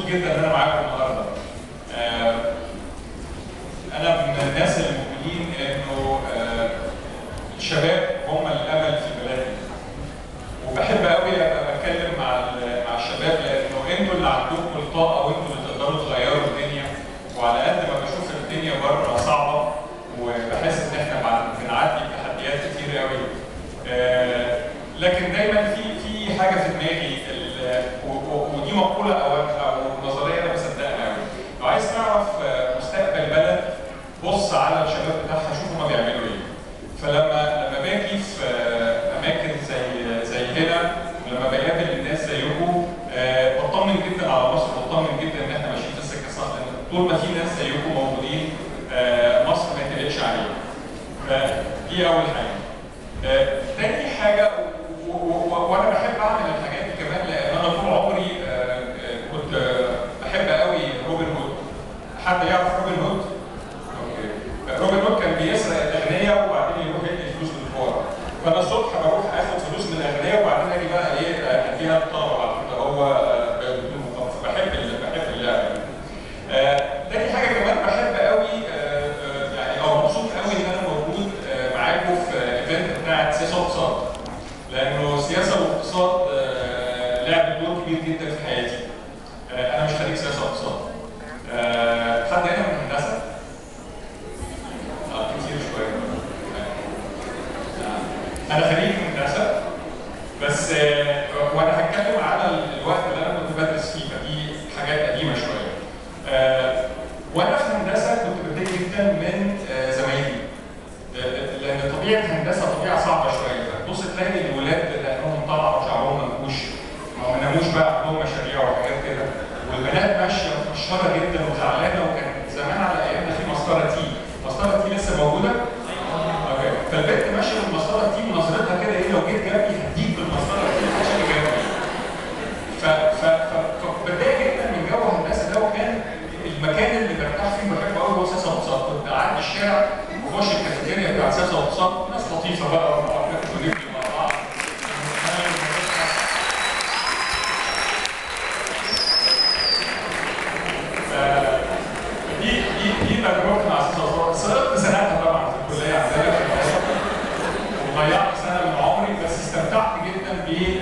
جدا ان انا معاكم النهارده. آه، انا من الناس المؤمنين انه آه، الشباب هم الامل في البلد دي. وبحب قوي ابقى بتكلم مع ال- مع الشباب لانه انتوا اللي عندكم الطاقه وانتوا اللي تقدروا تغيروا الدنيا وعلى قد ما بشوف الدنيا بره صعبه وبحس ان احنا بعد- بنعدي بتحديات كتير قوي. آه، لكن دايما في في حاجه في دماغي ال- و- و- ودي مقوله او او نظريه انا بصدقها قوي. لو عايز تعرف آه، مستقبل بلد بص على الشباب بتاعها شوف هما بيعملوا ايه. فلما لما باجي في آه، اماكن زي زي هنا ولما بقابل الناس زيكم آه، بطمن جدا على مصر بطمن جدا ان احنا ماشيين في السكه الصح لان طول ما في ناس زيكم موجودين آه، مصر ما تقلقش عليها. فدي اول حاجه. آه، تاني حاجه و- و- و- وانا بحب اعمل الحاجات دي كمان لان انا طول عمري آه، آه، كنت آه، بحب قوي روبن هود. حد يعرف روبن هود؟ اوكي. روبن هود كان بيسرق الاغنياء وبعدين يروح يدي فلوس للفقراء. فانا الصبح بروح اخد فلوس من الاغنياء وبعدين اجي بقى ايه آه، اديها للطلبه على فكره هو آه، بدون مقابل فبحب ال- بحب اللعبه دي. آه، تاني حاجه كمان بحب قوي آه، آه، يعني او مبسوط قوي ان انا موجود آه، معاكم في ايفنت بتاعت سياسه واقتصاد لانه السياسه والاقتصاد آه، لعبت دور كبير جدا في حياتي آه، انا مش خريج سياسه واقتصاد آه، حد هنا من هندسه؟ اه كتير شويه آه، انا خريج هندسه بس آه، وانا هتكلم على الوقت اللي انا كنت بدرس فيه فدي حاجات قديمه شويه آه، وانا في هندسه كنت بتضايق جدا من آه، زمايلي آه، لان طبيعه هندسه طبيعه صعبه شويه فتبص تلاقي الولاد لانهم طلعوا شعرهم منكوش ما ما ناموش بقى عندهم مشاريع وحاجات كده والبنات ماشيه مكشره جدا وزعلانه وكان زمان على ايامنا في مسطره تي مسطره تي لسه موجوده؟ اوكي فالبنت ماشيه بالمسطره تي ونظرتها كده ايه لو جيت جنبي هديك بالمسطره تي عشان جنبي ف ف ف فبتضايق جدا من جو الهندسه ده وكان المكان اللي برتاح فيه بحبه قوي هو سياسه واقتصاد كنت اعدي الشارع واخش الكافيتيريا بتاعت سياسه واقتصاد ناس لطيفه بقى وناكل ونبني مع بعض ف- دي دي دي تجربتي مع سياسه واقتصاد سقطت سنتها طبعا في الكليه عندنا في الهندسه وضيعت سنه من عمري بس استمتعت جدا